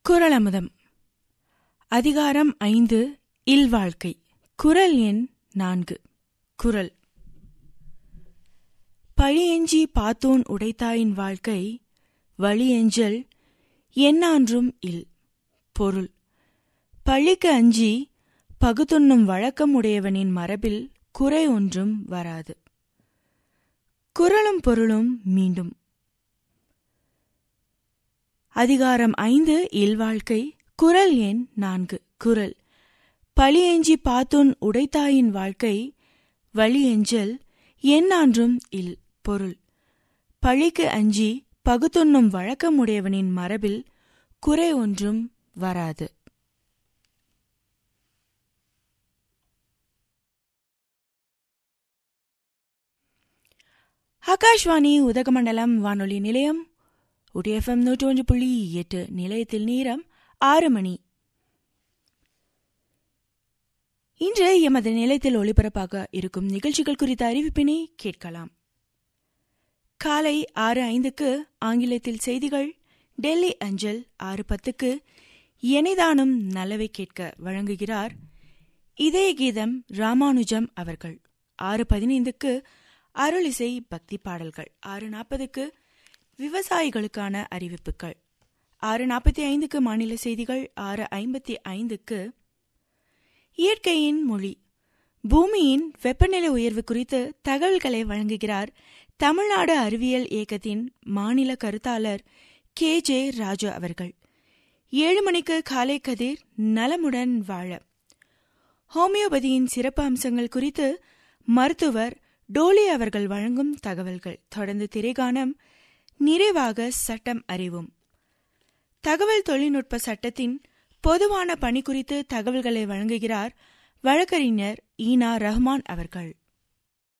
குரலமுதம் அதிகாரம் ஐந்து இல்வாழ்க்கை குரல் எண் நான்கு குரல் பழியெஞ்சி பாத்தோன் உடைத்தாயின் வாழ்க்கை வழியெஞ்சல் எண்ணான்றும் இல் பொருள் பழிக்கு அஞ்சி பகுத்துண்ணும் வழக்கம் உடையவனின் மரபில் குறை ஒன்றும் வராது குரலும் பொருளும் மீண்டும் அதிகாரம் ஐந்து இல்வாழ்க்கை குரல் எண் நான்கு குரல் பழியெஞ்சி பாத்துன் உடைத்தாயின் வாழ்க்கை வழியெஞ்சல் எண்ணான்றும் இல் பொருள் பழிக்கு அஞ்சி பகுத்துண்ணும் வழக்கமுடையவனின் மரபில் குறை ஒன்றும் வராது ஆகாஷ்வாணி உதகமண்டலம் வானொலி நிலையம் உடிஎஃப்எம் நூற்றி ஒன்று புள்ளி எட்டு நிலையத்தில் நேரம் ஆறு மணி இன்று எமது நிலையத்தில் ஒளிபரப்பாக இருக்கும் நிகழ்ச்சிகள் குறித்த அறிவிப்பினை கேட்கலாம் காலை ஆறு ஐந்துக்கு ஆங்கிலத்தில் செய்திகள் டெல்லி அஞ்சல் ஆறு பத்துக்கு எனைதானும் நல்லவை கேட்க வழங்குகிறார் இதய கீதம் ராமானுஜம் அவர்கள் ஆறு பதினைந்துக்கு அருளிசை பக்தி பாடல்கள் ஆறு நாற்பதுக்கு விவசாயிகளுக்கான அறிவிப்புகள் ஆறு நாற்பத்தி ஐந்துக்கு மாநில செய்திகள் ஆறு ஐம்பத்தி ஐந்துக்கு இயற்கையின் மொழி பூமியின் வெப்பநிலை உயர்வு குறித்து தகவல்களை வழங்குகிறார் தமிழ்நாடு அறிவியல் இயக்கத்தின் மாநில கருத்தாளர் கே ஜே ராஜு அவர்கள் ஏழு மணிக்கு காலை கதிர் நலமுடன் வாழ ஹோமியோபதியின் சிறப்பு அம்சங்கள் குறித்து மருத்துவர் டோலி அவர்கள் வழங்கும் தகவல்கள் தொடர்ந்து திரைகானம் நிறைவாக சட்டம் அறிவும் தகவல் தொழில்நுட்ப சட்டத்தின் பொதுவான பணி குறித்து தகவல்களை வழங்குகிறார் வழக்கறிஞர் ஈனா ரஹ்மான் அவர்கள்